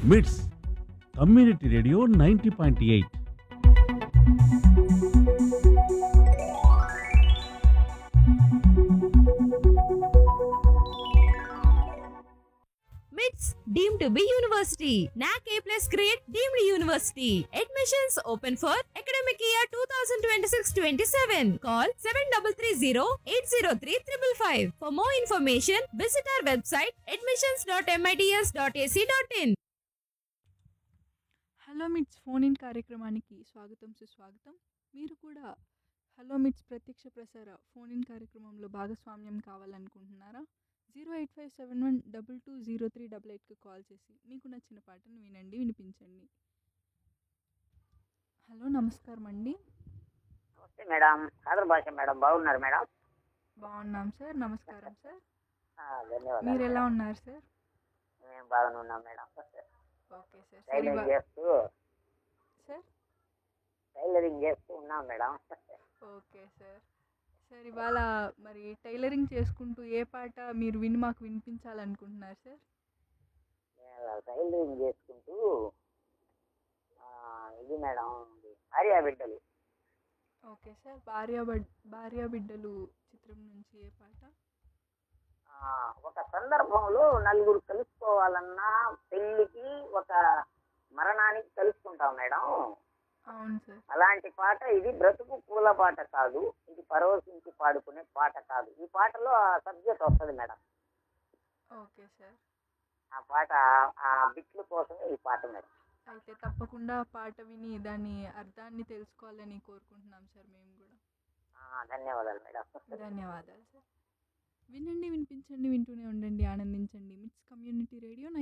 మిట్స్ community radio ninety point eight MITS deemed to be university. NAC A plus grade deemed university. Admissions open for academic year 2026-27. Call 7330-803-555. For more information, visit our website admissions.mits.ac.in. Hello MITS phone in కార్యక్రమానికి స్వాగతం సుస్వాగతం మీరు కూడా hello మిట్స్ ప్రత్యక్ష ప్రసార phone in కార్యక్రమంలో భాగస్వామ్యం కావాలనుకుంటున్నారా zero eight five seven one double two zero three double ఎయిట్కి కాల్ చేసి మీకు నచ్చిన పాటను వినండి వినిపించండి హలో నమస్కారం అండి నమస్తే మేడం కాదర్ భాష మేడం బాగున్నారు మేడం బాగున్నాం సార్ నమస్కారం సార్ ఆ, ధన్యవాదాలు మీరు ఎలా మేడం. ఉన్నారు సార్ మేము బాగానే ఉన్నాం madam okay sir sir tailoring ఇవా- చేస్తూ సార్ టైలరింగ్ చేస్తూ ఉన్నాం మేడం ఓకే సార్ సార్ ఇవాళ మరి టైలరింగ్ చేసుకుంటూ ఏ పాట మీరు విని మాకు వినిపించాలనుకుంటున్నారు సార్ నేను టైలరింగ్ చేసుకుంటూ ఆ, ఇది మేడం ఇది భార్యా బిడ్డలు ఓకే సార్ భార్య బడ్ భార్య బిడ్డలు చిత్రం నుంచి ఏ పాట ఆ, ఒక సందర్భంలో నలుగురు కలుసుకోవాలన్నా పెళ్ళికి ఒక మరణానికి కలుసుకుంటాం మేడం అవును సార్ అలాంటి పాట ఇది బ్రతుకు పూల పాట కాదు ఇది పరవశించి పాడుకునే పాట కాదు ఈ పాటలో ఆ సబ్జెక్ట్ వస్తుంది మేడం ఓకే సార్ ఆ పాట ఆ బిట్ల కోసమే ఈ పాట మేడం అయితే తప్పకుండా ఆ పాట విని దాని అర్థాన్ని తెలుసుకోవాలని కోరుకుంటున్నాం సార్ మేము కూడా ఆ, ధన్యవాదాలు మేడం ధన్యవాదాలు సార్ వినండి వినిపించండి వింటూనే ఉండండి ఆనందించండి మిట్స్ కమ్యూనిటీ రేడియో